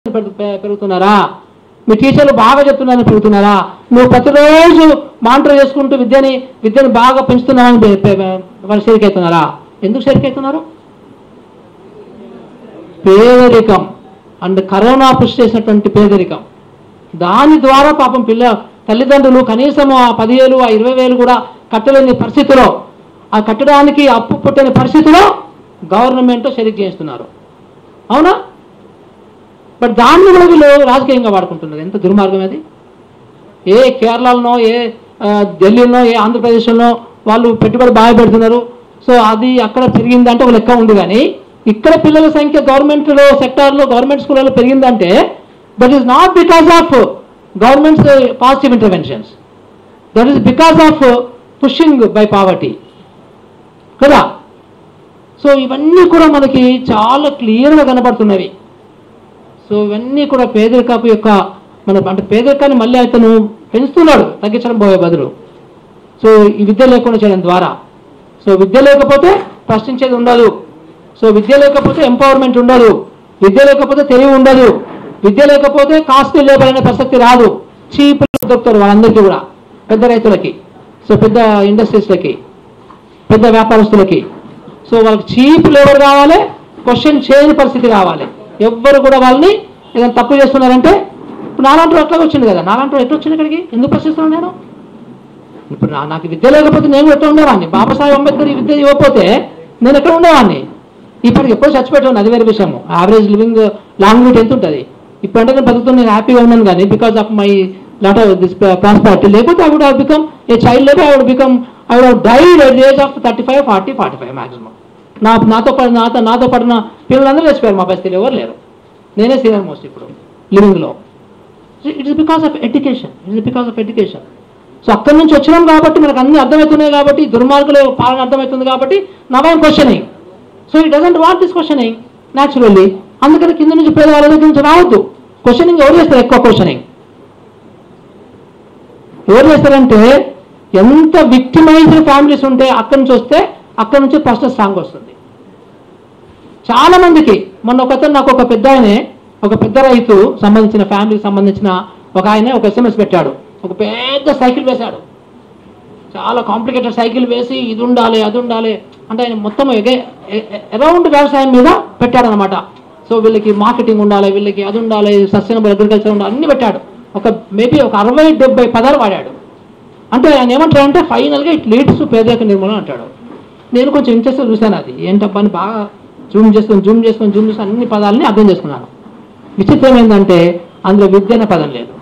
పెరుగు- పె- పెరుగుతున్నారా మీ టీచర్లు బాగా చెప్తున్నారని పెరుగుతున్నారా నువ్వు ప్రతిరోజు మానిటర్ చేసుకుంటూ విద్యని విద్యను బాగా పెంచుతున్నారని పె- పె- పె- వాళ్ళు షేరికవుతున్నారా ఎందుకు షేరికవుతున్నారు పేదరికం అండ్ కరోనా పుష్ చేసినటువంటి పేదరికం దాని ద్వారా పాపం పిల్ల తల్లిదండ్రులు కనీసం ఆ పదివేలు ఆ ఇరవై వేలు కూడా కట్టలేని పరిస్థితిలో ఆ కట్టడానికి అప్పు పుట్టని పరిస్థితిలో గవర్నమెంట్ షరీక్ చేస్తున్నారు అవునా బట్ దాన్ని కూడా వీళ్ళు రాజకీయంగా వాడుకుంటున్నారు ఎంత దుర్మార్గం అది ఏ కేరళలోనో ఏ ఆ, ఢిల్లీలో ఏ ఆంధ్రప్రదేశ్లో వాళ్ళు పెట్టుబడి బాగా పెడుతున్నారు సో అది అక్కడ పెరిగిందంటే ఒక లెక్క ఉంది కానీ ఇక్కడ పిల్లల సంఖ్య గవర్నమెంట్లో సెక్టార్లో గవర్నమెంట్ స్కూళ్ళలో పెరిగిందంటే that is not because of government's positive interventions that is because of pushing by poverty కదా సో ఇవన్నీ కూడా మనకి చాలా క్లియర్గా కనబడుతున్నవి సో ఇవన్నీ కూడా పేదరికపు యొక్క మన అంటే పేదరికాన్ని మళ్ళీ అతను పెంచుతున్నాడు తగ్గించడం పోయే బదులు సో ఈ విద్య లేకుండా చేయడం ద్వారా సో విద్య లేకపోతే ప్రశ్నించేది ఉండదు సో విద్య లేకపోతే ఎంపవర్మెంట్ ఉండదు విద్య లేకపోతే తెలివి ఉండదు విద్య లేకపోతే కాస్ట్లీ లేబర్ అనే ప్రసక్తి రాదు చీప్ దొరుకుతారు వాళ్ళందరికీ కూడా పెద్ద రైతులకి సో పెద్ద ఇండస్ట్రీస్లకి పెద్ద వ్యాపారస్తులకి సో వాళ్ళకి చీప్ లేబర్ కావాలి క్వశ్చన్ చేయని పరిస్థితి కావాలి ఎవ్వరు కూడా వాళ్ళని ఏదైనా తప్పు చేస్తున్నారంటే ఇప్పుడు నాలాంటి అట్లా వచ్చింది కదా నాలాంటి ఎట్లా వచ్చింది ఇక్కడికి ఎందుకు ప్రశ్నిస్తున్నాను నేను ఇప్పుడు నా- నాకు విద్య లేకపోతే నేను ఎట్లా ఉండేవాడిని బాబాసాహెబ్ అంబేద్కర్ ఈ విద్య ఇవ్వకపోతే నేను ఎక్కడ ఉండేవాడిని ఇప్పటికి ఎప్పుడు చచ్చిపెట్టాను అది వేరే విషయం యావరేజ్ లివింగ్ లాంగ్ వీట్ ఎంత ఉంటుంది ఇప్పుడంటే నేను బతుకుతూ నేను హ్యాపీగా ఉన్నాను కానీ because of my lot of this prosperity లేకపోతే I would have become a child లేకపోతే I would become I would have died at age of thirty five forty forty five maximum నా నాతో పడిన నాతో నాతో పడిన పిల్లలందరూ చచ్చిపోయారు మా బస్తీలో ఎవరు లేరు నేనే సీనియర్ మోస్ట్ ఇప్పుడు లివింగ్లో it is because of education it is because of education so అక్కడి నుంచి వచ్చినాం కాబట్టి మనకు అన్ని అర్థమవుతున్నాయి కాబట్టి దుర్మార్గుల పాలన అర్థమవుతుంది కాబట్టి నవైన్ questioning so it doesn't want this questioning naturally అందుకని కింద నుంచి పేదవాళ్ళ దగ్గర నుంచి రావద్దు క్వశ్చనింగ్ ఎవరు చేస్తారు ఎక్కువ క్వశ్చనింగ్ ఎవరు చేస్తారంటే ఎంత విక్టిమైజ్డ్ ఫ్యామిలీస్ ఉంటే అక్కడి నుంచి వస్తే అక్కడి నుంచి ఫస్ట్ సాంగ్ వస్తుంది చాలా మందికి మొన్న ఒక అతను నాకు ఒక పెద్ద ఆయనే ఒక పెద్ద రైతు సంబంధించిన ఫ్యామిలీకి సంబంధించిన ఒక ఆయన ఒక ఎస్ఎంఎస్ పెట్టాడు ఒక పెద్ద సైకిల్ వేశాడు చాలా కాంప్లికేటెడ్ సైకిల్ వేసి ఇది ఉండాలి అది ఉండాలి అంటే ఆయన మొత్తం అరౌండ్ వ్యవసాయం మీద పెట్టాడనమాట సో వీళ్ళకి మార్కెటింగ్ ఉండాలి వీళ్ళకి అది ఉండాలి సస్టైనబుల్ అగ్రికల్చర్ ఉండాలి అన్ని పెట్టాడు ఒక మేబీ ఒక అరవై డెబ్బై పదాలు వాడాడు అంటే ఆయన ఏమంటాడంటే ఫైనల్గా ఇట్ లీడ్స్ పేదరిక నిర్మూలన అంటాడు నేను కొంచెం ఇంట్రెస్ట్ చూశాను అది ఏంటబ్బా అని బాగా జూమ్ చేసుకొని జూమ్ చేసుకొని జూమ్ చేసుకొని అన్ని పదాలని అర్థం చేసుకున్నాను విచిత్రం ఏంటంటే అందులో విద్య అనే పదం లేదు